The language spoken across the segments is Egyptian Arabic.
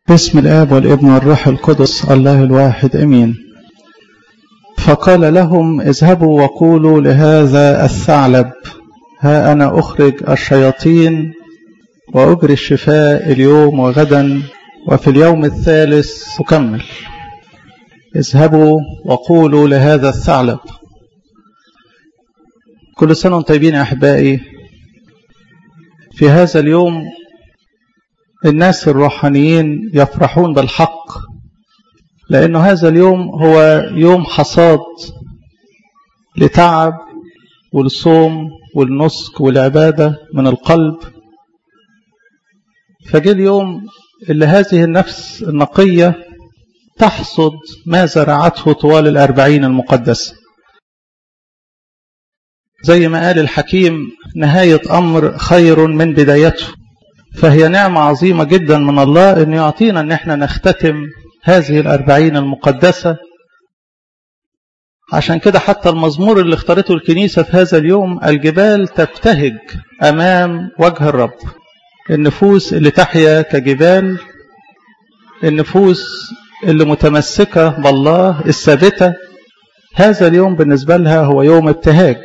باسم الآب والابن والروح القدس الله الواحد أمين فقال لهم اذهبوا وقولوا لهذا الثعلب ها أنا أخرج الشياطين وأجري الشفاء اليوم وغدا وفي اليوم الثالث أكمل اذهبوا وقولوا لهذا الثعلب كل سنة وانتم طيبين يا أحبائي في هذا اليوم الناس الروحانيين يفرحون بالحق لأن هذا اليوم هو يوم حصاد لتعب والصوم والنسك والعبادة من القلب فجاء اليوم اللي هذه النفس النقية تحصد ما زرعته طوال الأربعين المقدسة زي ما قال الحكيم نهاية أمر خير من بدايته فهي نعمة عظيمة جدا من الله أن يعطينا أن احنا نختتم هذه الأربعين المقدسة عشان كده حتى المزمور اللي اختارته الكنيسة في هذا اليوم الجبال تبتهج أمام وجه الرب النفوس اللي تحيا كجبال النفوس اللي متمسكة بالله الثابتة هذا اليوم بالنسبة لها هو يوم ابتهاج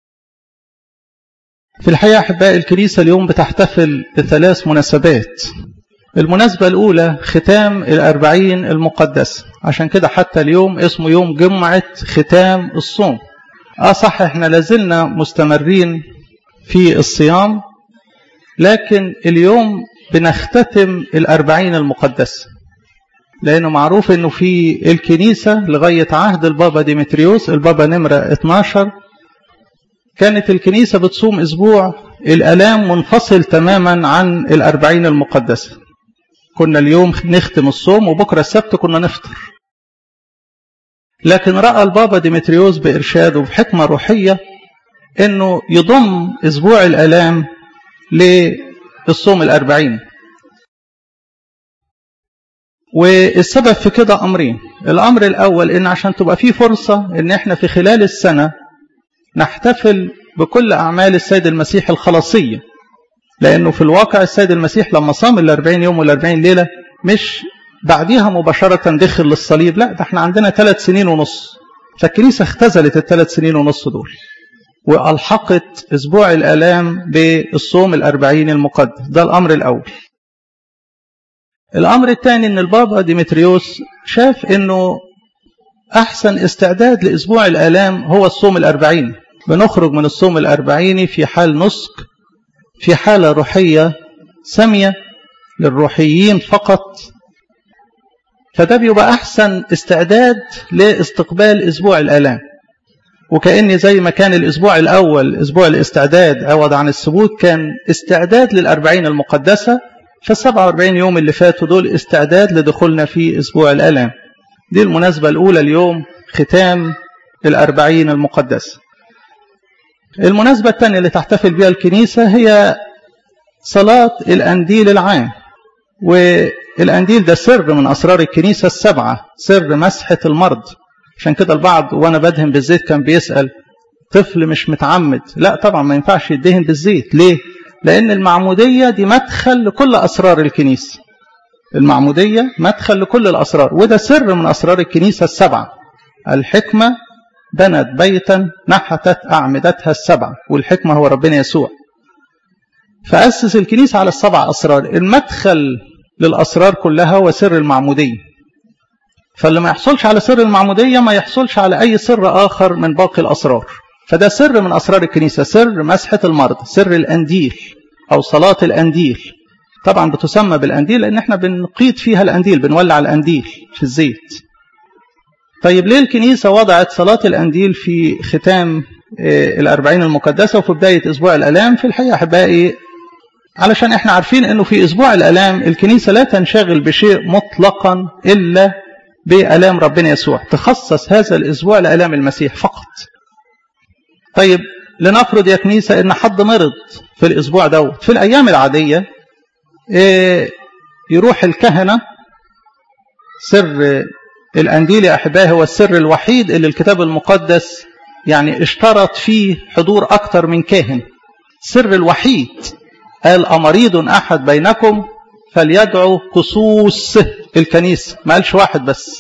في الحقيقة أحباء الكنيسة اليوم بتحتفل بثلاث مناسبات المناسبة الأولى ختام الأربعين المقدسة عشان كده حتى اليوم اسمه يوم جمعة ختام الصوم آه صح احنا لازلنا مستمرين في الصيام لكن اليوم بنختتم الأربعين المقدسة لأنه معروف أنه في الكنيسة لغاية عهد البابا ديمتريوس البابا نمرة 12 كانت الكنيسة بتصوم أسبوع الألام منفصل تماما عن الأربعين المقدسة كنا اليوم نختم الصوم وبكرة السبت كنا نفطر لكن رأى البابا ديمتريوس بإرشاده بحكمة روحية أنه يضم أسبوع الألام للصوم الأربعين والسبب في كده أمرين الأمر الأول أن عشان تبقى فيه فرصة أن احنا في خلال السنة نحتفل بكل أعمال السيد المسيح الخلاصية لأنه في الواقع السيد المسيح لما صام الأربعين يوم والأربعين ليلة مش بعديها مباشرة دخل للصليب لا ده احنا عندنا ثلاث سنين ونص فالكنيسة اختزلت الثلاث سنين ونص دول وألحقت أسبوع الآلام بالصوم الأربعين المقدس ده الأمر الأول الأمر الثاني أن البابا ديمتريوس شاف أنه أحسن استعداد لأسبوع الآلام هو الصوم الأربعين بنخرج من الصوم الأربعيني في حال نسك في حالة روحية سامية للروحيين فقط فده بيبقى أحسن استعداد لاستقبال أسبوع الآلام وكأن زي ما كان الأسبوع الأول أسبوع الاستعداد عوض عن الثبوت كان استعداد للأربعين المقدسة فالسبعة واربعين يوم اللي فاتوا دول استعداد لدخولنا في أسبوع الآلام دي المناسبة الأولى اليوم ختام الأربعين المقدسة المناسبة الثانية اللي تحتفل بها الكنيسة هي صلاة الأنديل العام والأنديل ده سر من أسرار الكنيسة السبعة سر مسحة المرض عشان كده البعض وأنا بدهن بالزيت كان بيسأل طفل مش متعمد لا طبعا ما ينفعش يدهن بالزيت ليه؟ لأن المعمودية دي مدخل لكل أسرار الكنيسة المعمودية مدخل لكل الأسرار وده سر من أسرار الكنيسة السبعة الحكمة بنت بيتا نحتت أعمدتها السبعة والحكمة هو ربنا يسوع فأسس الكنيسة على السبع أسرار المدخل للأسرار كلها هو سر المعمودية فاللي ما يحصلش على سر المعمودية ما يحصلش على أي سر آخر من باقي الأسرار فده سر من أسرار الكنيسة سر مسحة المرض سر الأنديل أو صلاة الأنديل طبعا بتسمى بالأنديل لأن احنا بنقيد فيها الأنديل بنولع الأنديل في الزيت طيب ليه الكنيسة وضعت صلاة الأنديل في ختام الأربعين المقدسة وفي بداية أسبوع الألام في الحقيقة أحبائي علشان احنا عارفين أنه في أسبوع الألام الكنيسة لا تنشغل بشيء مطلقا إلا بألام ربنا يسوع تخصص هذا الأسبوع لألام المسيح فقط طيب لنفرض يا كنيسة أن حد مرض في الأسبوع دوت في الأيام العادية يروح الكهنة سر الأنديل يا أحبائي هو السر الوحيد اللي الكتاب المقدس يعني اشترط فيه حضور أكتر من كاهن سر الوحيد قال أمريض أحد بينكم فليدعو كسوس الكنيسة ما قالش واحد بس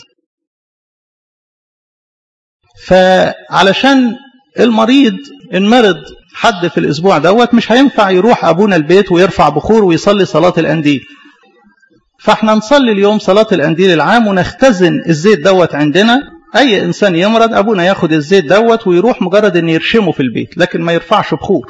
فعلشان المريض ان مرض حد في الاسبوع دوت مش هينفع يروح ابونا البيت ويرفع بخور ويصلي صلاة الانديل فاحنا نصلي اليوم صلاة الانديل العام ونختزن الزيت دوت عندنا اي انسان يمرض ابونا ياخد الزيت دوت ويروح مجرد ان يرشمه في البيت لكن ما يرفعش بخور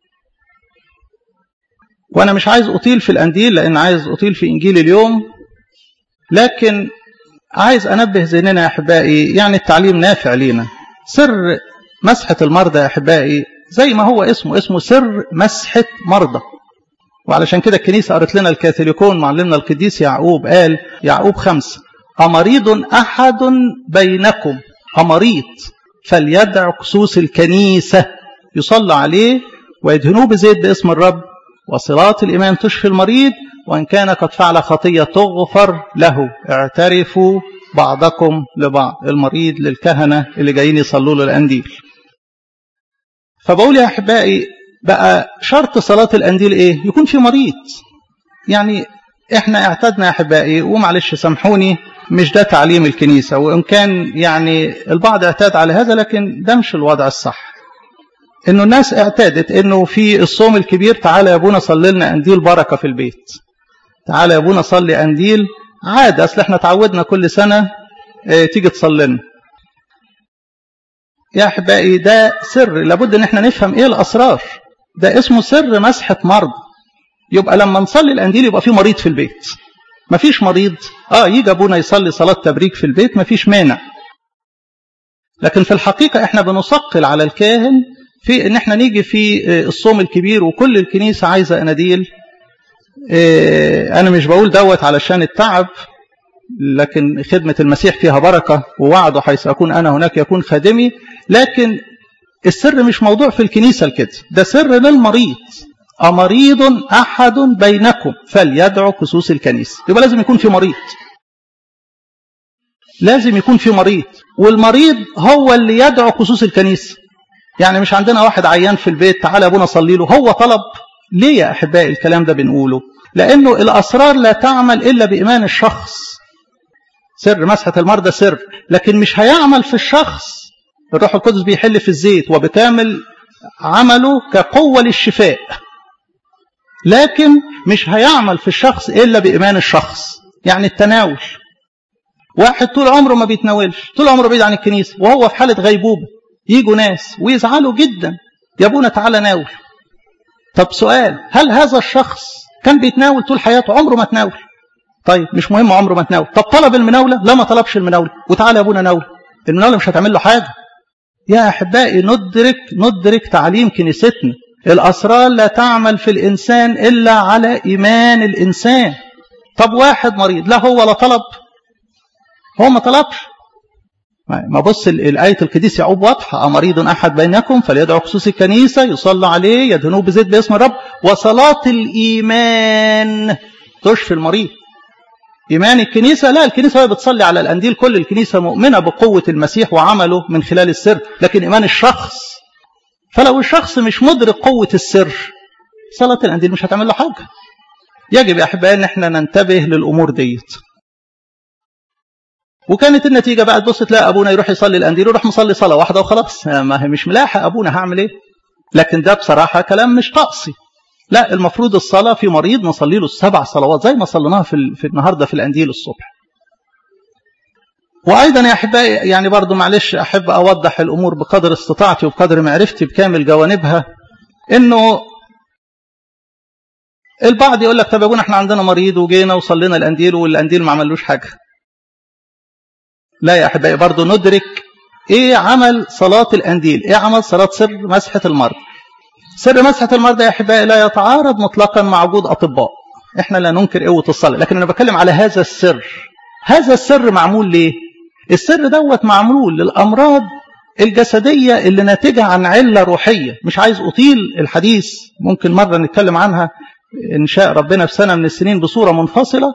وانا مش عايز اطيل في الانديل لان عايز اطيل في انجيل اليوم لكن عايز انبه ذهننا يا احبائي يعني التعليم نافع لينا سر مسحة المرضى يا احبائي زي ما هو اسمه اسمه سر مسحة مرضى وعلشان كده الكنيسة قالت لنا الكاثوليكون معلمنا القديس يعقوب قال يعقوب خمسة أمريض أحد بينكم أمريض فليدع كسوس الكنيسة يصلى عليه ويدهنوه بزيت باسم الرب وصلاة الإمام تشفي المريض وإن كان قد فعل خطية تغفر له اعترفوا بعضكم لبعض المريض للكهنة اللي جايين يصلوا له الأنديل فبقول يا أحبائي بقى شرط صلاة الأنديل إيه يكون في مريض يعني إحنا اعتدنا يا أحبائي ومعلش سامحوني مش ده تعليم الكنيسة وإن كان يعني البعض اعتاد على هذا لكن ده مش الوضع الصح إنه الناس اعتادت إنه في الصوم الكبير تعالى يا أبونا صلي لنا أنديل بركة في البيت تعالى يا أبونا صلي أنديل عادة أصل إحنا تعودنا كل سنة اه تيجي تصلي لنا يا أحبائي ده سر لابد إن إحنا نفهم إيه الأسرار ده اسمه سر مسحة مرض يبقى لما نصلي الأنديل يبقى في مريض في البيت مفيش مريض اه يجي ابونا يصلي صلاه تبريك في البيت مفيش مانع لكن في الحقيقه احنا بنثقل على الكاهن في ان احنا نيجي في الصوم الكبير وكل الكنيسه عايزه اناديل انا مش بقول دوت علشان التعب لكن خدمه المسيح فيها بركه ووعده حيث اكون انا هناك يكون خادمي لكن السر مش موضوع في الكنيسه الكده ده سر للمريض أمريض أحد بينكم فليدعو كسوس الكنيسة يبقى لازم يكون في مريض لازم يكون في مريض والمريض هو اللي يدعو كسوس الكنيسة يعني مش عندنا واحد عيان في البيت تعالى أبونا صلي له هو طلب ليه يا أحبائي الكلام ده بنقوله لأنه الأسرار لا تعمل إلا بإيمان الشخص سر مسحة المرضى سر لكن مش هيعمل في الشخص الروح القدس بيحل في الزيت وبكامل عمله كقوة للشفاء لكن مش هيعمل في الشخص إلا بإيمان الشخص يعني التناول واحد طول عمره ما بيتناولش طول عمره بعيد عن الكنيسة وهو في حالة غيبوبة يجوا ناس ويزعلوا جدا يا ابونا تعالى ناول طب سؤال هل هذا الشخص كان بيتناول طول حياته عمره ما تناول طيب مش مهم عمره ما تناول طب طلب المناولة لا ما طلبش المناولة وتعالى يا ابونا ناول المناولة مش هتعمل له حاجة يا أحبائي ندرك ندرك تعليم كنيستنا الأسرار لا تعمل في الإنسان إلا على إيمان الإنسان طب واحد مريض لا هو لا طلب هو ما طلبش ما بص الآية القديس يعقوب واضحة أمريض أحد بينكم فليدعو خصوص الكنيسة يصلى عليه يدهنوه بزيت باسم الرب وصلاة الإيمان تشفي المريض إيمان الكنيسة لا الكنيسة هي بتصلي على الأنديل كل الكنيسة مؤمنة بقوة المسيح وعمله من خلال السر لكن إيمان الشخص فلو الشخص مش مدرك قوة السر صلاة الأنديل مش هتعمل له حاجة يجب يا أحبائي أن احنا ننتبه للأمور ديت وكانت النتيجة بقى تبص تلاقي أبونا يروح يصلي الأنديل ويروح مصلي صلاة واحدة وخلاص ما هي مش ملاحق أبونا هعمل إيه لكن ده بصراحة كلام مش طقسي لا المفروض الصلاة في مريض نصلي له السبع صلوات زي ما صليناها في, في النهاردة في الأنديل الصبح وأيضا يا أحبائي يعني برضو معلش أحب أوضح الأمور بقدر استطاعتي وبقدر معرفتي بكامل جوانبها إنه البعض يقول لك طب يا ابونا احنا عندنا مريض وجينا وصلينا الأنديل والأنديل ما عملوش حاجة لا يا أحبائي برضو ندرك إيه عمل صلاة الأنديل إيه عمل صلاة سر مسحة المرض سر مسحة المرضى يا أحبائي لا يتعارض مطلقا مع وجود أطباء إحنا لا ننكر قوة الصلاة لكن أنا بتكلم على هذا السر هذا السر معمول ليه السر دوت معمول للأمراض الجسدية اللي ناتجة عن علة روحية مش عايز أطيل الحديث ممكن مرة نتكلم عنها إن شاء ربنا في سنة من السنين بصورة منفصلة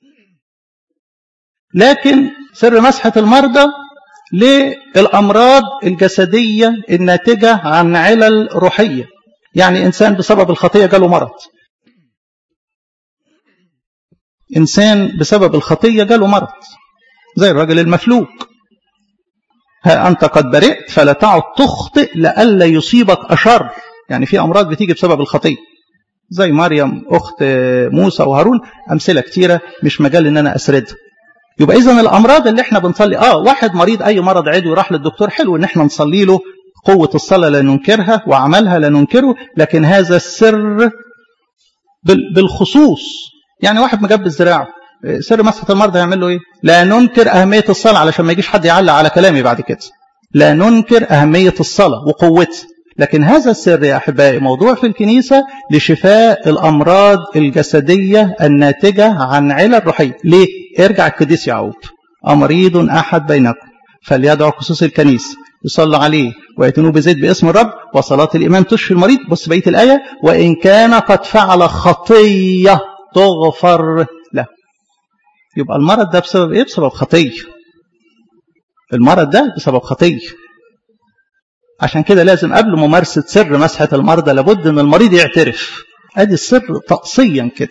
لكن سر مسحة المرضى للأمراض الجسدية الناتجة عن علل روحية يعني إنسان بسبب الخطية جاله مرض إنسان بسبب الخطية جاله مرض زي الرجل المفلوج ها أنت قد برئت فلا تعد تخطئ لئلا يصيبك أشر يعني في أمراض بتيجي بسبب الخطية زي مريم أخت موسى وهارون أمثلة كتيرة مش مجال إن أنا أسردها يبقى إذا الأمراض اللي إحنا بنصلي آه واحد مريض أي مرض عدوي راح للدكتور حلو إن إحنا نصلي له قوة الصلاة لا ننكرها وعملها لا ننكره لكن هذا السر بالخصوص يعني واحد مجبس ذراعه سر مسحة المرضى هيعمل له ايه؟ لا ننكر أهمية الصلاة علشان ما يجيش حد يعلق على كلامي بعد كده. لا ننكر أهمية الصلاة وقوتها. لكن هذا السر يا أحبائي موضوع في الكنيسة لشفاء الأمراض الجسدية الناتجة عن علل روحية. ليه؟ ارجع القديس يعقوب. أمريض أحد بينكم فليدعو خصوص الكنيسة يصلوا عليه ويتنوا بزيت باسم الرب وصلاة الإمام تشفي المريض بص بقية الآية وإن كان قد فعل خطية تغفر له يبقى المرض ده بسبب ايه بسبب خطيه المرض ده بسبب خطيه عشان كده لازم قبل ممارسه سر مسحه المرضى لابد ان المريض يعترف ادي السر طقسيا كده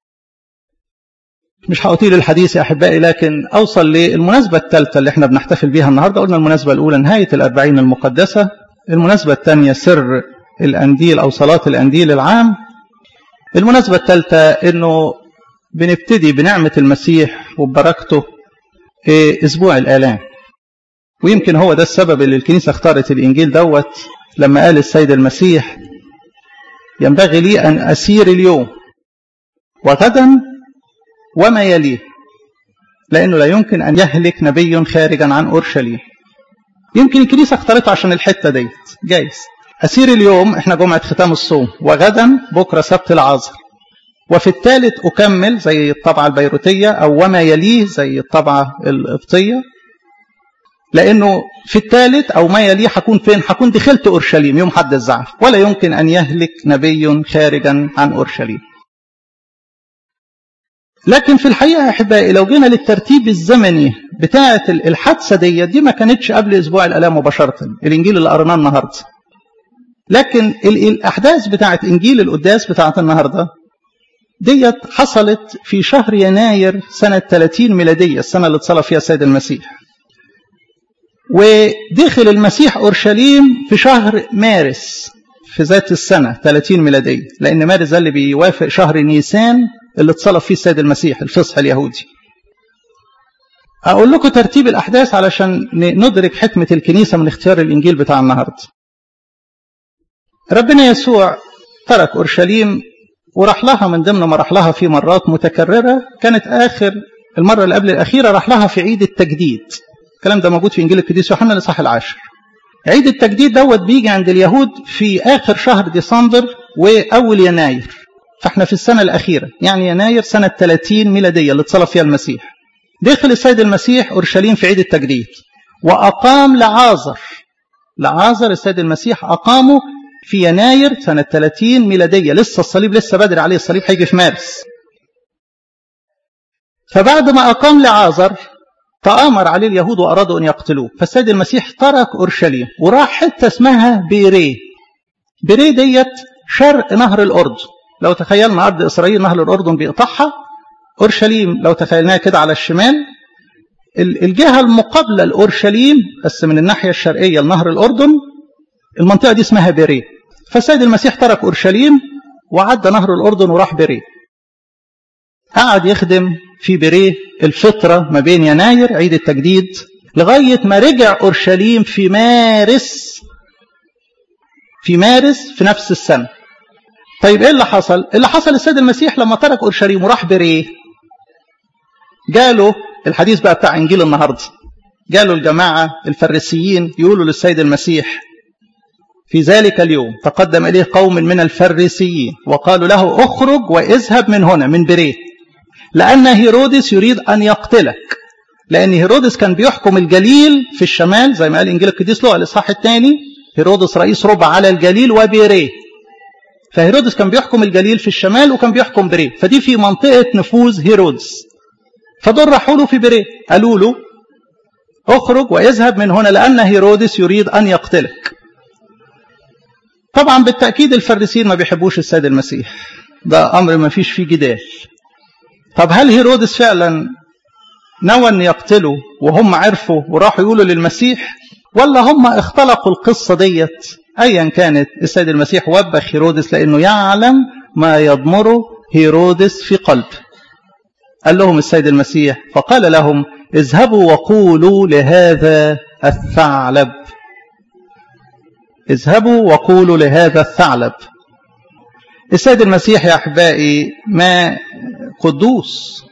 مش هأطيل الحديث يا أحبائي لكن أوصل للمناسبة الثالثة اللي احنا بنحتفل بيها النهاردة قلنا المناسبة الأولى نهاية الأربعين المقدسة المناسبة الثانية سر الأنديل أو صلاة الأنديل العام المناسبة الثالثة أنه بنبتدي بنعمة المسيح وببركته أسبوع الآلام ويمكن هو ده السبب اللي الكنيسة اختارت الإنجيل دوت لما قال السيد المسيح ينبغي لي أن أسير اليوم وغدا وما يليه لأنه لا يمكن أن يهلك نبي خارجا عن أورشليم يمكن الكنيسة اختارته عشان الحتة ديت جايز أسير اليوم احنا جمعة ختام الصوم وغدا بكرة سبت العصر وفي الثالث أكمل زي الطبعة البيروتية أو وما يليه زي الطبعة القبطية لأنه في الثالث أو ما يليه هكون فين؟ هكون دخلت أورشليم يوم حد الزعف ولا يمكن أن يهلك نبي خارجا عن أورشليم لكن في الحقيقة يا أحبائي لو جينا للترتيب الزمني بتاعة الحادثة دي دي ما كانتش قبل أسبوع الآلام مباشرة الإنجيل اللي قرناه النهاردة لكن الأحداث بتاعة إنجيل القداس بتاعة النهاردة ديت حصلت في شهر يناير سنة 30 ميلادية السنة اللي اتصلى فيها السيد المسيح ودخل المسيح أورشليم في شهر مارس في ذات السنة 30 ميلادية لأن مارس ده اللي بيوافق شهر نيسان اللي اتصلى فيه السيد المسيح الفصح اليهودي أقول لكم ترتيب الأحداث علشان ندرك حكمة الكنيسة من اختيار الإنجيل بتاع النهاردة ربنا يسوع ترك أورشليم وراح لها من ضمن ما راح لها في مرات متكررة كانت آخر المرة اللي قبل الأخيرة راح لها في عيد التجديد الكلام ده موجود في إنجيل القديس يوحنا الإصحاح العاشر عيد التجديد دوت بيجي عند اليهود في آخر شهر ديسمبر وأول يناير فاحنا في السنة الأخيرة يعني يناير سنة 30 ميلادية اللي اتصلى فيها المسيح دخل السيد المسيح أورشليم في عيد التجديد وأقام لعازر لعازر السيد المسيح أقامه في يناير سنة 30 ميلادية لسه الصليب لسه بدري عليه الصليب هيجي في مارس فبعد ما أقام لعازر تآمر عليه اليهود وأرادوا أن يقتلوه فالسيد المسيح ترك أورشليم وراح حتة اسمها بيريه بيريه ديت شرق نهر الأردن لو تخيلنا أرض إسرائيل نهر الأردن بيقطعها أورشليم لو تخيلناها كده على الشمال الجهة المقابلة لأورشليم بس من الناحية الشرقية لنهر الأردن المنطقة دي اسمها بيريه فالسيد المسيح ترك أورشليم وعدى نهر الأردن وراح بيريه قعد يخدم في بيريه الفترة ما بين يناير عيد التجديد لغاية ما رجع أورشليم في مارس في مارس في نفس السنة طيب ايه اللي حصل اللي حصل السيد المسيح لما ترك أورشليم وراح بيريه جاله الحديث بقى بتاع إنجيل النهاردة جاله الجماعة الفريسيين يقولوا للسيد المسيح في ذلك اليوم تقدم إليه قوم من الفريسيين وقالوا له اخرج واذهب من هنا من بريه لأن هيرودس يريد أن يقتلك لأن هيرودس كان بيحكم الجليل في الشمال زي ما قال إنجيل القديس لوقا الإصحاح الثاني هيرودس رئيس ربع على الجليل وبيريه فهيرودس كان بيحكم الجليل في الشمال وكان بيحكم بريه فدي في منطقة نفوذ هيرودس فدول راحوا له في بريه قالوا له اخرج واذهب من هنا لأن هيرودس يريد أن يقتلك طبعا بالتأكيد الفريسيين ما بيحبوش السيد المسيح ده أمر ما فيش فيه جدال طب هل هيرودس فعلا نوى أن يقتلوا وهم عرفوا وراحوا يقولوا للمسيح ولا هم اختلقوا القصة ديت أيا كانت السيد المسيح وبخ هيرودس لأنه يعلم ما يضمره هيرودس في قلبه قال لهم السيد المسيح فقال لهم اذهبوا وقولوا لهذا الثعلب اذهبوا وقولوا لهذا الثعلب السيد المسيح يا أحبائي ما قدوس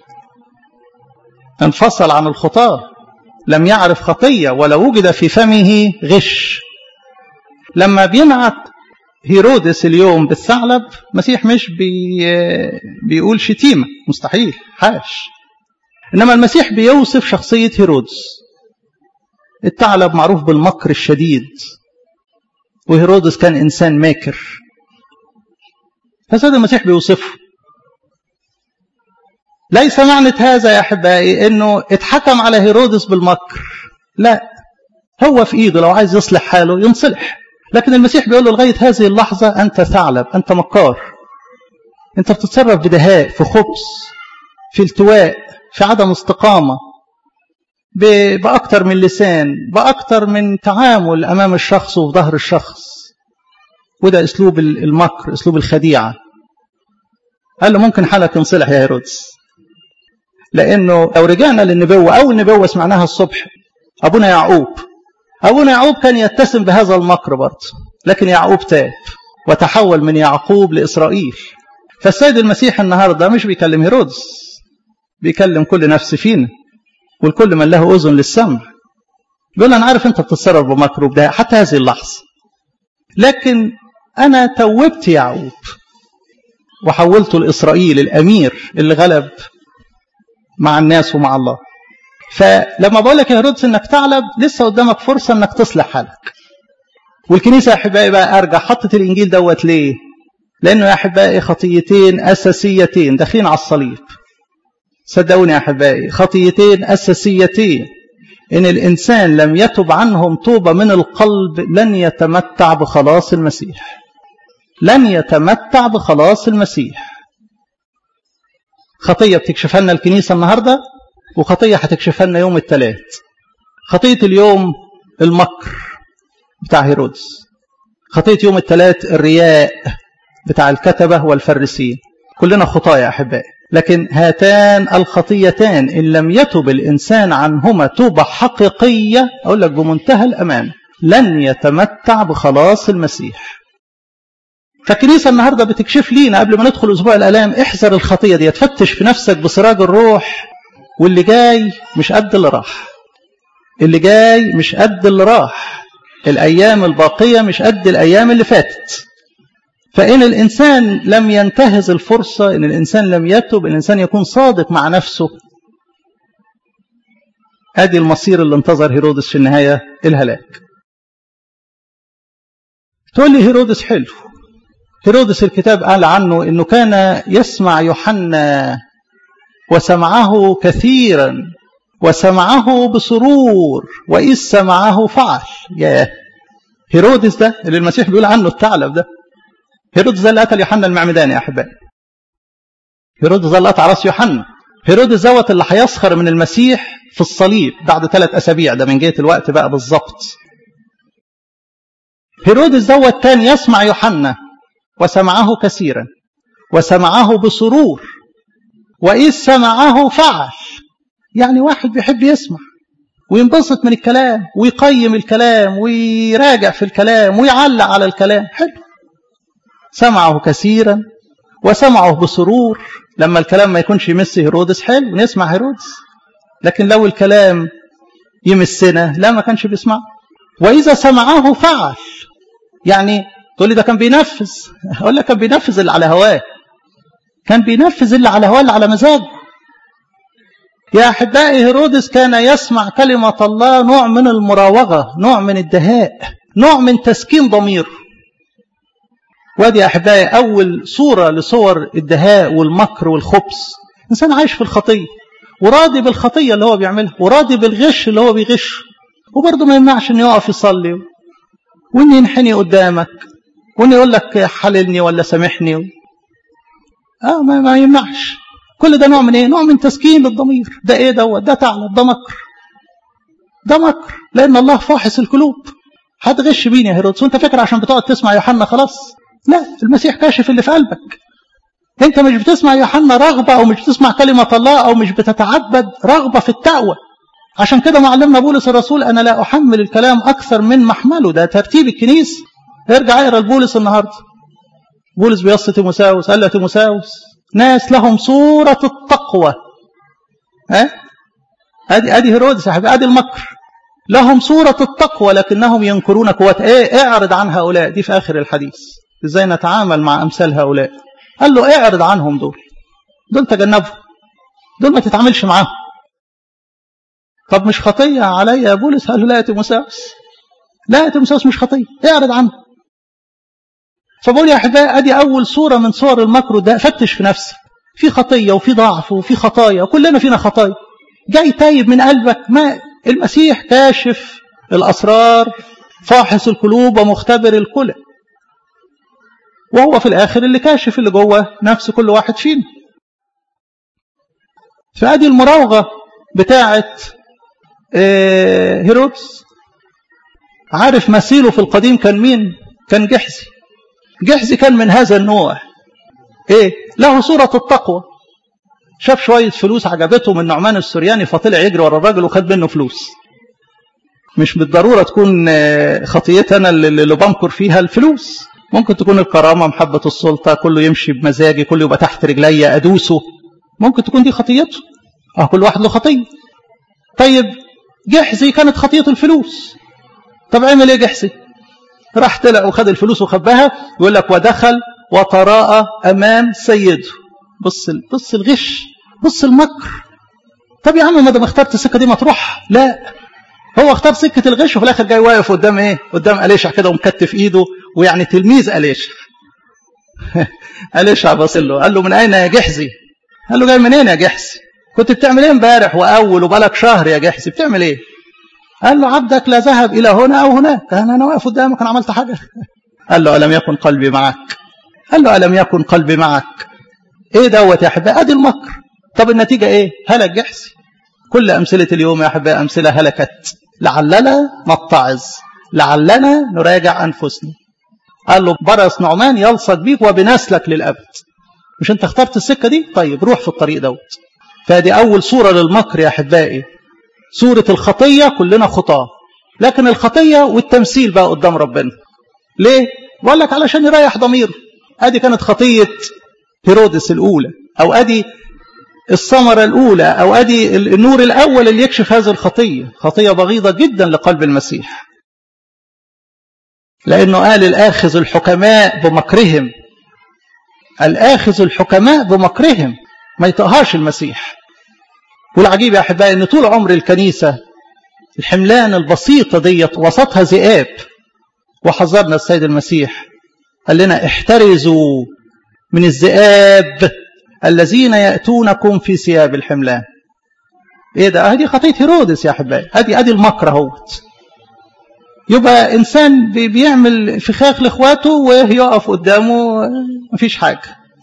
انفصل عن الخطاة لم يعرف خطية ولا وجد في فمه غش لما بينعت هيرودس اليوم بالثعلب مسيح مش بي بيقول شتيمة مستحيل حاش إنما المسيح بيوصف شخصية هيرودس الثعلب معروف بالمكر الشديد وهيرودس كان إنسان ماكر فسيد المسيح بيوصفه ليس معنى هذا يا أحبائي أنه اتحكم على هيرودس بالمكر لا هو في إيده لو عايز يصلح حاله ينصلح لكن المسيح بيقول له لغاية هذه اللحظة أنت ثعلب أنت مكار أنت بتتصرف بدهاء في خبث في التواء في عدم استقامة بأكتر من لسان بأكتر من تعامل أمام الشخص وفي ظهر الشخص وده أسلوب المكر أسلوب الخديعة قال له ممكن حالك ينصلح يا هيرودس لأنه لو رجعنا للنبوة أول نبوة سمعناها الصبح أبونا يعقوب أبونا يعقوب كان يتسم بهذا المكر برضه لكن يعقوب تاب وتحول من يعقوب لإسرائيل فالسيد المسيح النهاردة مش بيكلم هيرودس بيكلم كل نفس فينا والكل من له أذن للسمع بيقول أنا عارف أنت بتتصرف بمكر وبداية حتى هذه اللحظة لكن أنا توبت يعقوب وحولته لإسرائيل الأمير اللي غلب مع الناس ومع الله فلما بقول لك يا هيرودس انك تعلب لسه قدامك فرصه انك تصلح حالك والكنيسه يا احبائي بقى ارجع حطت الانجيل دوت ليه لانه يا احبائي خطيتين اساسيتين داخلين على الصليب صدقوني يا احبائي خطيتين اساسيتين ان الانسان لم يتب عنهم توبه من القلب لن يتمتع بخلاص المسيح لن يتمتع بخلاص المسيح خطيه بتكشفها لنا الكنيسه النهارده وخطية هتكشفها لنا يوم الثلاث خطية اليوم المكر بتاع هيرودس خطية يوم الثلاث الرياء بتاع الكتبة والفرسين كلنا خطاة يا أحبائي لكن هاتان الخطيتان إن لم يتب الإنسان عنهما توبة حقيقية أقول لك بمنتهى الأمان لن يتمتع بخلاص المسيح فالكنيسة النهاردة بتكشف لينا قبل ما ندخل أسبوع الآلام احذر الخطية دي تفتش في نفسك بسراج الروح واللي جاي مش قد اللي راح اللي جاي مش قد اللي راح الأيام الباقية مش قد الأيام اللي فاتت فإن الإنسان لم ينتهز الفرصة إن الإنسان لم يتب الإنسان يكون صادق مع نفسه أدي المصير اللي انتظر هيرودس في النهاية الهلاك تقول لي هيرودس حلو هيرودس الكتاب قال عنه إنه كان يسمع يوحنا وسمعه كثيرا وسمعه بسرور وإذ سمعه فعل ياه هيرودس ده اللي المسيح بيقول عنه الثعلب ده هيرودس ده اللي قتل يوحنا المعمداني يا أحبائي هيرودس ده اللي قطع راس يوحنا هيرودس دوت اللي هيسخر من المسيح في الصليب بعد ثلاث أسابيع ده من جهة الوقت بقى بالظبط هيرودس دوت تاني يسمع يوحنا وسمعه كثيرا وسمعه بسرور وإذ سمعه فعل يعني واحد بيحب يسمع وينبسط من الكلام ويقيم الكلام ويراجع في الكلام ويعلق على الكلام حلو سمعه كثيرا وسمعه بسرور لما الكلام ما يكونش يمس هيرودس حلو نسمع هيرودس لكن لو الكلام يمسنا لا ما كانش بيسمع وإذا سمعه فعل يعني تقول لي ده كان بينفذ أقول لك كان بينفذ اللي على هواه كان بينفذ اللي على هواه اللي على مزاجه يا أحبائي هيرودس كان يسمع كلمة الله نوع من المراوغة نوع من الدهاء نوع من تسكين ضميره وادي يا أحبائي أول صورة لصور الدهاء والمكر والخبث إنسان عايش في الخطية وراضي بالخطية اللي هو بيعملها وراضي بالغش اللي هو بيغش وبرضه ما يمنعش إنه يقف يصلي وإن ينحني قدامك وإن يقول لك حللني ولا سامحني اه ما, ما يمنعش كل ده نوع من ايه نوع من تسكين للضمير ده ايه دوت ده تعلب ده مكر ده مكر لان الله فاحص القلوب هتغش مين يا هيرودس وانت فاكر عشان بتقعد تسمع يوحنا خلاص لا المسيح كاشف اللي في قلبك انت مش بتسمع يوحنا رغبه او مش بتسمع كلمه الله او مش بتتعبد رغبه في التقوى عشان كده معلمنا بولس الرسول انا لا احمل الكلام اكثر من محمله ده ترتيب الكنيس ارجع اقرا لبولس النهارده بولس بيص تيموساوس قال له تيموساوس ناس لهم صوره التقوى ها ادي ادي هيرودس يا حبيبي ادي المكر لهم صورة التقوى لكنهم ينكرون قوات ايه اعرض عن هؤلاء دي في اخر الحديث ازاي نتعامل مع امثال هؤلاء قال له اعرض عنهم دول دول تجنبهم دول ما تتعاملش معاهم طب مش خطية علي يا بولس قال له لا يا تيموساوس لا يا تيموساوس مش خطية اعرض عنه فبقول يا احبائي ادي اول صورة من صور المكر ده فتش في نفسك في خطية وفي ضعف وفي خطايا وكلنا فينا خطايا جاي تايب من قلبك ما المسيح كاشف الأسرار فاحص القلوب ومختبر الكلى وهو في الآخر اللي كاشف اللي جوه نفس كل واحد فينا فأدي المراوغة بتاعة هيرودس عارف مثيله في القديم كان مين كان جحزي جحزي كان من هذا النوع ايه له صورة التقوى شاف شوية فلوس عجبته من نعمان السرياني فطلع يجري ورا الراجل وخد منه فلوس مش بالضرورة تكون خطيتي أنا اللي بنكر فيها الفلوس ممكن تكون الكرامة محبة السلطة كله يمشي بمزاجي كله يبقى تحت رجلي أدوسه ممكن تكون دي خطيته اه كل واحد له خطية طيب جحزي كانت خطية الفلوس طب عمل ايه جحزي راح طلع وخد الفلوس وخباها يقول لك ودخل وتراءى أمام سيده بص بص الغش بص المكر طب يا عم ما دام اخترت السكه دي ما تروح لا هو اختار سكه الغش وفي الاخر جاي واقف قدام ايه قدام اليشع كده ومكتف ايده ويعني تلميذ اليشع اليشع بص له قال له من اين يا جحزي قال له جاي منين يا جحزي كنت بتعمل ايه امبارح واول وبالك شهر يا جحزي بتعمل ايه قال له عبدك لا ذهب الى هنا او هناك انا انا واقف قدامك انا عملت حاجه قال له الم يكن قلبي معك قال له الم يكن قلبي معك ايه دوت يا احبائي ادي المكر طب النتيجه ايه هلك جحسي كل امثله اليوم يا احبائي امثله هلكت لعلنا نتعظ لعلنا نراجع انفسنا قال له برس نعمان يلصق بيك وبنسلك للابد مش انت اخترت السكه دي طيب روح في الطريق دوت فدي اول صوره للمكر يا احبائي صوره الخطيه كلنا خطاه لكن الخطيه والتمثيل بقى قدام ربنا ليه بقول لك علشان يريح ضميره ادي كانت خطيه هيرودس الأولى أو أدي الثمرة الأولى أو أدي النور الأول اللي يكشف هذه الخطية خطية بغيضة جدا لقلب المسيح لأنه قال الآخذ الحكماء بمكرهم الآخذ الحكماء بمكرهم ما يطقهاش المسيح والعجيب يا أحبائي أن طول عمر الكنيسة الحملان البسيطة ديت وسطها ذئاب وحذرنا السيد المسيح قال لنا احترزوا من الذئاب الذين يأتونكم في ثياب الحملان ايه ده هذه خطيه هيرودس يا احبائي ادي ادي المكر اهوت يبقى انسان بيعمل فخاخ لاخواته ويقف قدامه مفيش حاجه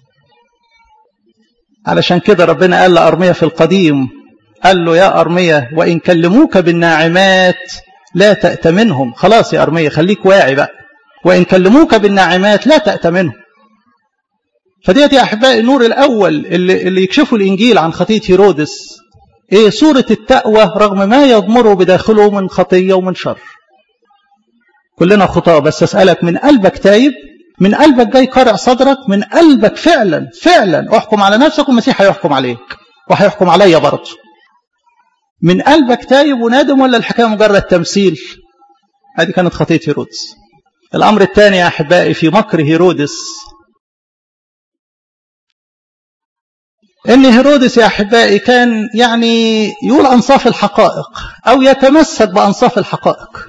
علشان كده ربنا قال لارميا في القديم قال له يا ارميا وان كلموك بالناعمات لا تأتمنهم خلاص يا ارميا خليك واعي بقى وان كلموك بالناعمات لا تأتمنهم فديت يا احبائي النور الاول اللي, اللي يكشفوا الانجيل عن خطيه هيرودس ايه صوره التقوى رغم ما يضمره بداخله من خطيه ومن شر كلنا خطاه بس اسالك من قلبك تايب من قلبك جاي قارع صدرك من قلبك فعلا فعلا احكم على نفسك والمسيح هيحكم عليك وهيحكم عليا برضه من قلبك تايب ونادم ولا الحكايه مجرد تمثيل هذه كانت خطيه هيرودس الامر الثاني يا احبائي في مكر هيرودس ان هيرودس يا احبائي كان يعني يقول انصاف الحقائق او يتمسك بانصاف الحقائق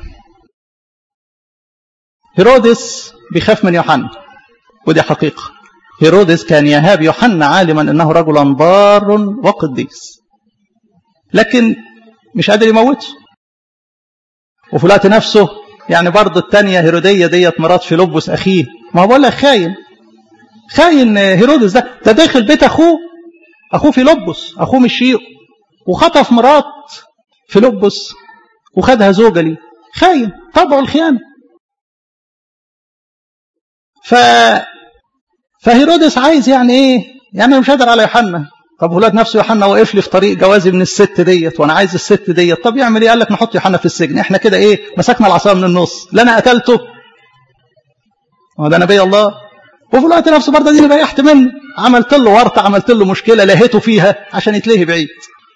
هيرودس بيخاف من يوحنا ودي حقيقه هيرودس كان يهاب يوحنا عالما انه رجلا بار وقديس لكن مش قادر يموته وفي الوقت نفسه يعني برضه الثانيه هيروديه ديت مرات فيلبس اخيه ما هو بقول لك خاين خاين هيرودس ده ده داخل بيت اخوه اخوه فيلبس اخوه مشيق وخطف مرات فيلبس وخدها زوجة لي خاين طبعه الخيانة ف فهيرودس عايز يعني ايه يعني انا مش قادر على يوحنا طب ولاد نفسه يوحنا واقف لي في طريق جوازي من الست ديت وانا عايز الست ديت طب يعمل ايه قال لك نحط يوحنا في السجن احنا كده ايه مسكنا العصا من النص لا انا قتلته هو ده نبي الله وفي الوقت نفسه برضه دي ريحت منه عملت له ورطه عملت له مشكله لهيته فيها عشان يتلهي بعيد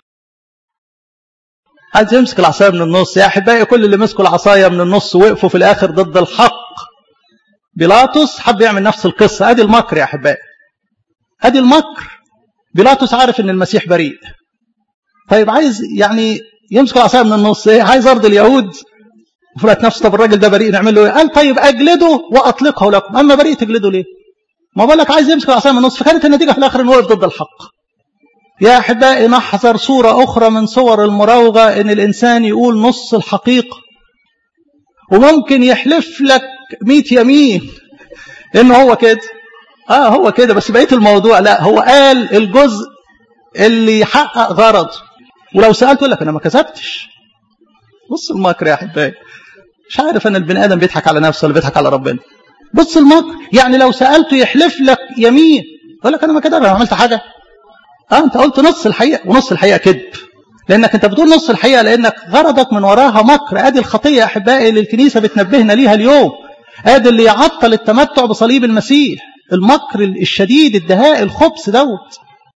عايز يمسك العصايه من النص يا احبائي كل اللي مسكوا العصايه من النص وقفوا في الاخر ضد الحق بيلاطس حب يعمل نفس القصه ادي المكر يا احبائي ادي المكر بيلاطس عارف ان المسيح بريء طيب عايز يعني يمسك العصايه من النص ايه عايز ارض اليهود وفلت نفسه طب الراجل ده بريء نعمل له ايه قال طيب اجلده واطلقه لكم اما بريء تجلده ليه ما بقول لك عايز يمسك العصايه من النص فكانت النتيجه في الاخر انه وقف ضد الحق يا احبائي نحذر صوره اخرى من صور المراوغه ان الانسان يقول نص الحقيقه وممكن يحلف لك 100 يمين انه هو كده اه هو كده بس بقيه الموضوع لا هو قال الجزء اللي يحقق غرضه ولو سالته يقول لك انا ما كذبتش بص المكر يا احبائي مش عارف ان البني ادم بيضحك على نفسه ولا بيضحك على ربنا بص المكر يعني لو سالته يحلف لك يمين يقول لك انا ما كده انا عملت حاجه اه انت قلت نص الحقيقه ونص الحقيقه كذب لانك انت بتقول نص الحقيقه لانك غرضك من وراها مكر ادي الخطيه يا احبائي اللي الكنيسه بتنبهنا ليها اليوم ادي اللي يعطل التمتع بصليب المسيح المكر الشديد الدهاء الخبث دوت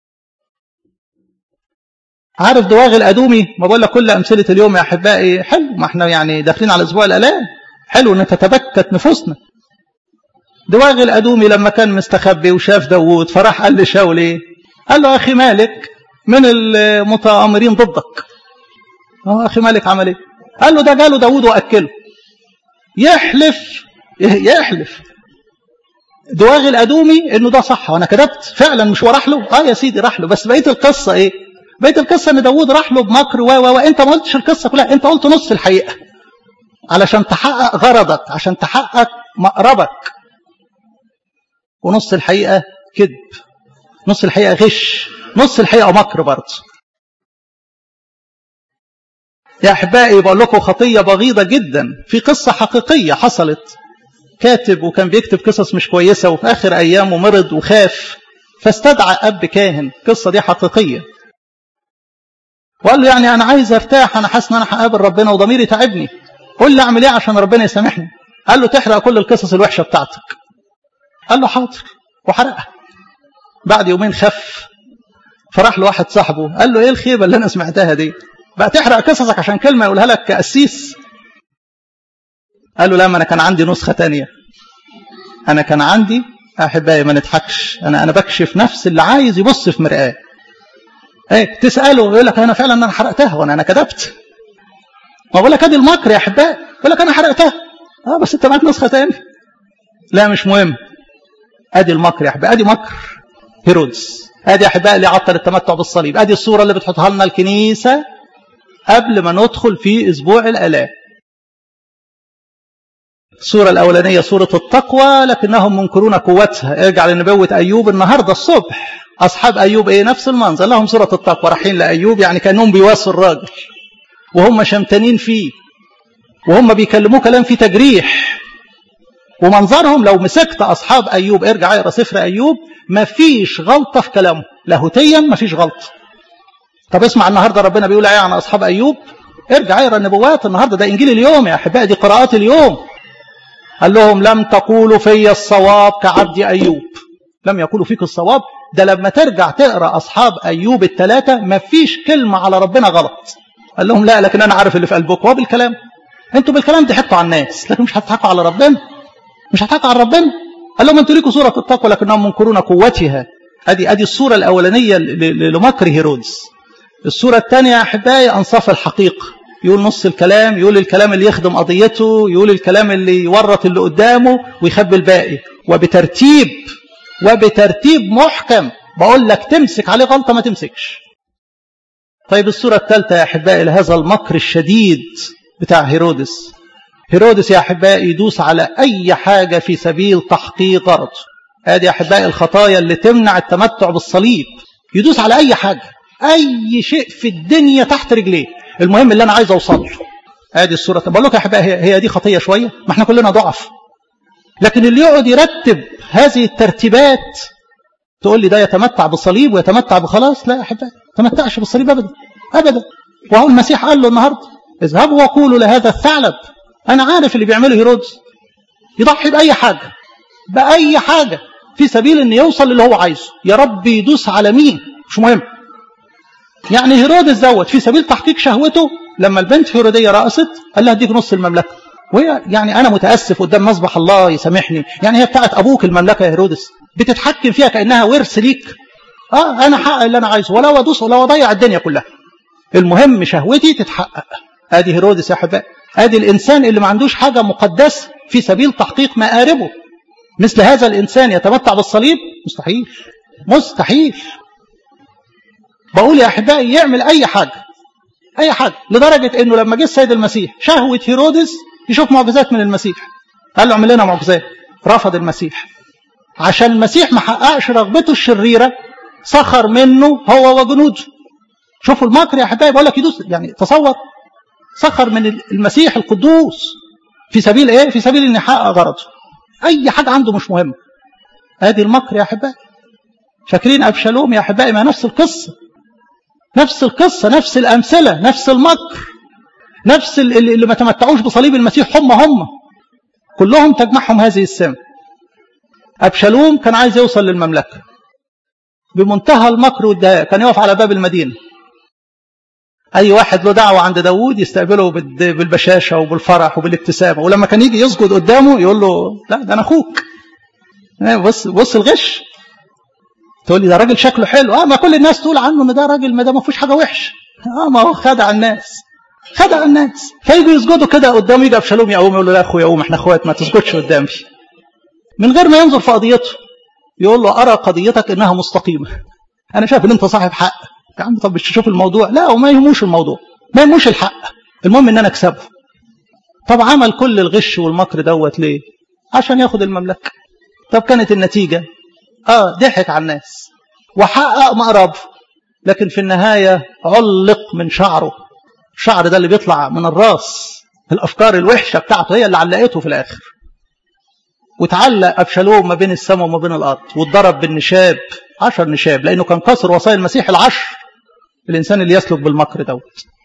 عارف دواغ الأدومي ما بقول لك كل أمثلة اليوم يا أحبائي حلو ما احنا يعني داخلين على أسبوع الآلام حلو أن تتبكت نفوسنا دواغ الأدومي لما كان مستخبي وشاف داوود فراح قال لشاول ايه قال له أخي مالك من المتآمرين ضدك هو أخي مالك عمل ايه قال له ده جاله داوود وأكله يحلف يحلف دواغ الأدومي انه ده صح وانا كذبت فعلا مش وراح له اه يا سيدي راح له بس بقيه القصه ايه بقيه القصه ان داوود راح له بمكر و و وانت ما قلتش القصه كلها انت قلت نص الحقيقه علشان تحقق غرضك عشان تحقق مقربك ونص الحقيقه كذب نص الحقيقه غش نص الحقيقه مكر برضه يا احبائي بقول لكم خطيه بغيضه جدا في قصه حقيقيه حصلت كاتب وكان بيكتب قصص مش كويسه وفي اخر ايامه مرض وخاف فاستدعى اب كاهن القصه دي حقيقيه وقال له يعني انا عايز ارتاح انا حاسس ان انا هقابل ربنا وضميري تعبني قول لي اعمل ايه عشان ربنا يسامحني قال له تحرق كل القصص الوحشه بتاعتك قال له حاضر وحرقها بعد يومين خف فراح لواحد صاحبه قال له ايه الخيبه اللي انا سمعتها دي بقى تحرق قصصك عشان كلمه يقولها لك كقسيس قال له لا ما انا كان عندي نسخه تانية انا كان عندي احبائي ما نضحكش انا انا بكشف نفس اللي عايز يبص في مرآه ايه تساله يقول لك انا فعلا انا حرقتها وانا انا كذبت ما بقول لك ادي المكر يا احبائي يقول لك انا حرقتها اه بس انت معاك نسخه تاني لا مش مهم ادي المكر يا احبائي ادي مكر هيرودس ادي يا احبائي اللي عطل التمتع بالصليب ادي الصوره اللي بتحطها لنا الكنيسه قبل ما ندخل في اسبوع الالام الصورة الأولانية صورة التقوى لكنهم منكرون قوتها ارجع لنبوة أيوب النهاردة الصبح أصحاب أيوب إيه نفس المنظر لهم صورة التقوى رايحين لأيوب يعني كأنهم بيواسوا الراجل وهم شمتانين فيه وهم بيكلموه كلام فيه تجريح ومنظرهم لو مسكت أصحاب أيوب ارجع اقرا سفر أيوب ما فيش غلطة في كلامه لاهوتيا ما فيش غلطة طب اسمع النهاردة ربنا بيقول ايه عن أصحاب أيوب ارجع اقرا النبوات النهاردة ده إنجيل اليوم يا أحبائي دي قراءات اليوم قال لهم لم تقولوا في الصواب كعبد أيوب لم يقولوا فيك الصواب ده لما ترجع تقرأ أصحاب أيوب الثلاثة ما فيش كلمة على ربنا غلط قال لهم لا لكن أنا عارف اللي في قلبكم هو بالكلام انتوا بالكلام ضحكتوا على الناس لكن مش هتضحكوا على ربنا مش هتضحكوا على ربنا قال لهم انتوا ليكوا صورة التقوى لكنهم منكرون قوتها ادي ادي الصورة الأولانية لمكر هيرودس الصورة الثانية يا أحبائي أنصاف الحقيقة يقول نص الكلام يقول الكلام اللي يخدم قضيته يقول الكلام اللي يورط اللي قدامه ويخبي الباقي وبترتيب وبترتيب محكم بقول لك تمسك عليه غلطة ما تمسكش طيب الصورة الثالثة يا أحبائي لهذا المكر الشديد بتاع هيرودس هيرودس يا أحبائي يدوس على أي حاجة في سبيل تحقيق غرضه هذه يا أحبائي الخطايا اللي تمنع التمتع بالصليب يدوس على اي حاجه اي شيء في الدنيا تحت رجليه المهم اللي انا عايز اوصل له ادي الصوره بقول لك يا احبائي هي, هي دي خطيه شويه ما احنا كلنا ضعف لكن اللي يقعد يرتب هذه الترتيبات تقول لي ده يتمتع بالصليب ويتمتع بخلاص لا يا احبائي تمتعش بالصليب ابدا ابدا وهو المسيح قال له النهارده اذهبوا وقولوا لهذا الثعلب انا عارف اللي بيعمله هيرودس يضحي باي حاجه باي حاجه في سبيل ان يوصل للي هو عايزه يا رب يدوس على مين مش مهم يعني هيرودس دوت في سبيل تحقيق شهوته لما البنت هيروديه رقصت قال لها اديك نص المملكه وهي يعني انا متاسف قدام مصبح الله يسامحني يعني هي بتاعت ابوك المملكه يا هيرودس بتتحكم فيها كانها ورث ليك اه انا حقق اللي انا عايزه ولا ادوس ولا اضيع الدنيا كلها المهم شهوتي تتحقق ادي هيرودس يا احبائي ادي الانسان اللي ما عندوش حاجه مقدسه في سبيل تحقيق مآربه مثل هذا الانسان يتمتع بالصليب مستحيل مستحيل بقول يا احبائي يعمل اي حاجه اي حاجه لدرجه انه لما جه السيد المسيح شهوه هيرودس يشوف معجزات من المسيح قال له اعمل لنا معجزات رفض المسيح عشان المسيح ما حققش رغبته الشريره سخر منه هو وجنوده شوفوا المكر يا احبائي بقول لك يدوس يعني تصور سخر من المسيح القدوس في سبيل ايه في سبيل ان يحقق غرضه اي حاجه عنده مش مهمه ادي المكر يا احبائي فاكرين ابشالوم يا احبائي ما نفس القصه نفس القصه نفس الامثله نفس المكر نفس اللي ما تمتعوش بصليب المسيح هم هم كلهم تجمعهم هذه السم ابشالوم كان عايز يوصل للمملكه بمنتهى المكر والدهاء كان يقف على باب المدينه اي واحد له دعوه عند داوود يستقبله بالبشاشه وبالفرح وبالابتسامه ولما كان يجي يسجد قدامه يقول له لا ده انا اخوك بص بص الغش تقول لي ده راجل شكله حلو اه ما كل الناس تقول عنه ان ده راجل ما ده ما فيهوش حاجه وحش اه ما هو خدع الناس خدع الناس فيجوا يسجدوا كده قدامه يجي ابشالوم يقوم يقول له لا اخويا قوم احنا اخوات ما تسجدش قدامي من غير ما ينظر في قضيته يقول له ارى قضيتك انها مستقيمه انا شايف ان انت صاحب حق يا عم طب مش تشوف الموضوع لا وما يهموش الموضوع ما يهموش الحق المهم ان انا اكسبه طب عمل كل الغش والمكر دوت ليه عشان ياخد المملكه طب كانت النتيجه اه ضحك على الناس وحقق مقرب لكن في النهايه علق من شعره الشعر ده اللي بيطلع من الراس الافكار الوحشه بتاعته هي اللي علقته في الاخر وتعلق ابشالوم ما بين السماء وما بين الارض واتضرب بالنشاب عشر نشاب لانه كان كسر وصايا المسيح العشر الانسان اللي يسلك بالمكر دوت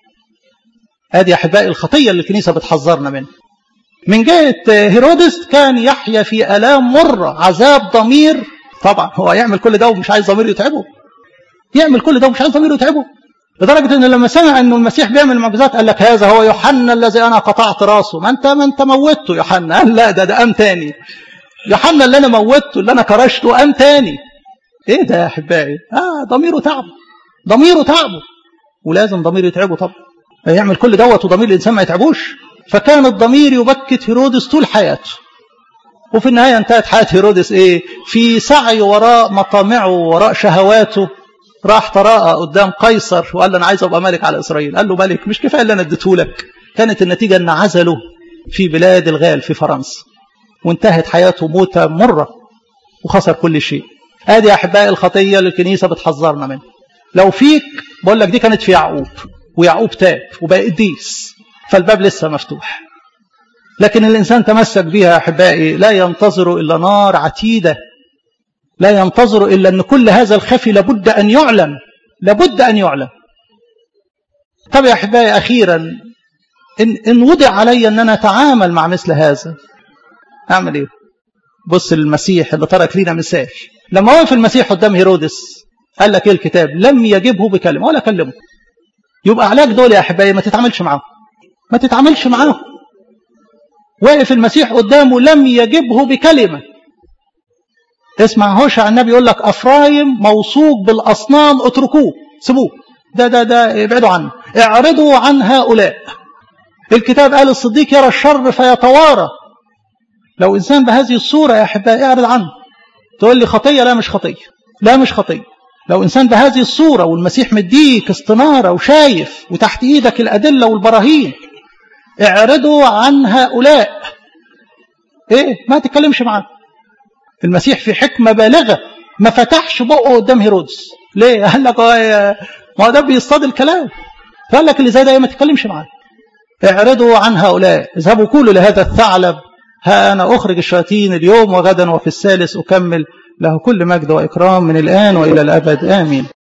ادي يا احبائي الخطيه اللي الكنيسه بتحذرنا منها من جهه هيرودس كان يحيا في الام مره عذاب ضمير طبعا هو يعمل كل ده ومش عايز ضميره يتعبه يعمل كل ده ومش عايز ضميره يتعبه لدرجه ان لما سمع انه المسيح بيعمل معجزات قال لك هذا هو يوحنا الذي انا قطعت راسه ما انت ما انت موتته يوحنا قال لا ده ده قام تاني يوحنا اللي انا موتته اللي انا كرشته قام تاني ايه ده يا احبائي اه ضميره تعبه ضميره تعبه ولازم ضميره يتعبه طبعا يعمل كل دوت وضمير الانسان ما يتعبوش فكان الضمير يبكت هيرودس طول حياته وفي النهايه انتهت حياه هيرودس ايه في سعي وراء مطامعه وراء شهواته راح تراءى قدام قيصر وقال له انا عايز ابقى ملك على اسرائيل قال له ملك مش كفايه اللي انا اديته لك كانت النتيجه ان عزله في بلاد الغال في فرنسا وانتهت حياته موتة مرة وخسر كل شيء ادي يا احبائي الخطيه اللي الكنيسه بتحذرنا منها لو فيك بقول لك دي كانت في يعقوب ويعقوب تاب وبقى قديس فالباب لسه مفتوح لكن الانسان تمسك بها يا احبائي لا ينتظر الا نار عتيده لا ينتظر الا ان كل هذا الخفي لابد ان يعلم لابد ان يعلم طب يا احبائي اخيرا ان ان وضع علي ان انا اتعامل مع مثل هذا اعمل ايه بص المسيح اللي ترك لنا مثال لما وقف المسيح قدام هيرودس قال لك ايه الكتاب لم يجبه بكلمه ولا كلمه يبقى علاج دول يا احبائي ما تتعاملش معاهم ما تتعاملش معاهم واقف المسيح قدامه لم يجبه بكلمه اسمع هوشع النبي يقول لك افرايم موصوب بالاصنام اتركوه سيبوه ده ده ده ابعدوا عنه اعرضوا عن هؤلاء الكتاب قال الصديق يرى الشر فيتوارى لو انسان بهذه الصوره يا احبائي اعرض عنه تقول لي خطيه لا مش خطيه لا مش خطيه لو انسان بهذه الصوره والمسيح مديك استناره وشايف وتحت ايدك الادله والبراهين اعرضوا عن هؤلاء ايه ما تتكلمش معاه المسيح في حكمه بالغه ما فتحش بقه قدام هيرودس ليه قال لك ما هو ده بيصطاد الكلام فقال لك اللي زي ده ما تتكلمش معاه اعرضوا عن هؤلاء اذهبوا كلوا لهذا الثعلب ها أنا أخرج الشياطين اليوم وغدا وفي الثالث أكمل له كل مجد وإكرام من الآن وإلى الأبد آمين